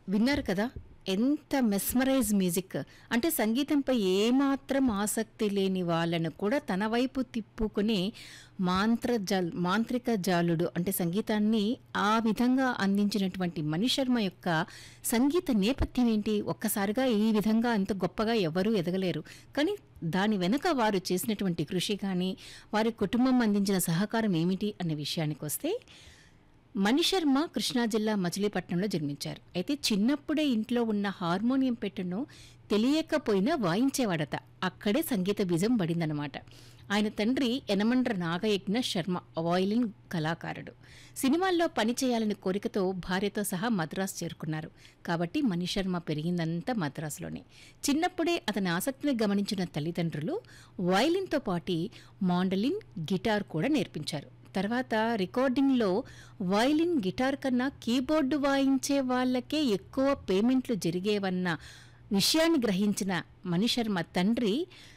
విన్నారు కదా ఎంత మెస్మరైజ్ మ్యూజిక్ అంటే సంగీతంపై ఏమాత్రం ఆసక్తి లేని వాళ్ళను కూడా తన వైపు తిప్పుకునే మాంత్రజాల్ మాంత్రిక జాలుడు అంటే సంగీతాన్ని ఆ విధంగా అందించినటువంటి మణిశర్మ యొక్క సంగీత నేపథ్యం ఏంటి ఒక్కసారిగా ఈ విధంగా అంత గొప్పగా ఎవరూ ఎదగలేరు కానీ దాని వెనుక వారు చేసినటువంటి కృషి కానీ వారి కుటుంబం అందించిన సహకారం ఏమిటి అనే విషయానికి వస్తే మణిశర్మ కృష్ణా జిల్లా మచిలీపట్నంలో జన్మించారు అయితే చిన్నప్పుడే ఇంట్లో ఉన్న హార్మోనియం పెట్టును తెలియకపోయినా వాయించేవాడట అక్కడే సంగీత బీజం పడిందనమాట ఆయన తండ్రి యనమండ్ర నాగయజ్ఞ శర్మ వాయిలిన్ కళాకారుడు సినిమాల్లో పనిచేయాలని కోరికతో భార్యతో సహా మద్రాసు చేరుకున్నారు కాబట్టి మణిశర్మ పెరిగిందంతా మద్రాసులోనే చిన్నప్పుడే అతని ఆసక్తిని గమనించిన తల్లిదండ్రులు వయలిన్తో పాటు మాండలిన్ గిటార్ కూడా నేర్పించారు తర్వాత రికార్డింగ్లో వయలిన్ గిటార్ కన్నా కీబోర్డు వాయించే వాళ్ళకే ఎక్కువ పేమెంట్లు జరిగేవన్న విషయాన్ని గ్రహించిన మణిశర్మ తండ్రి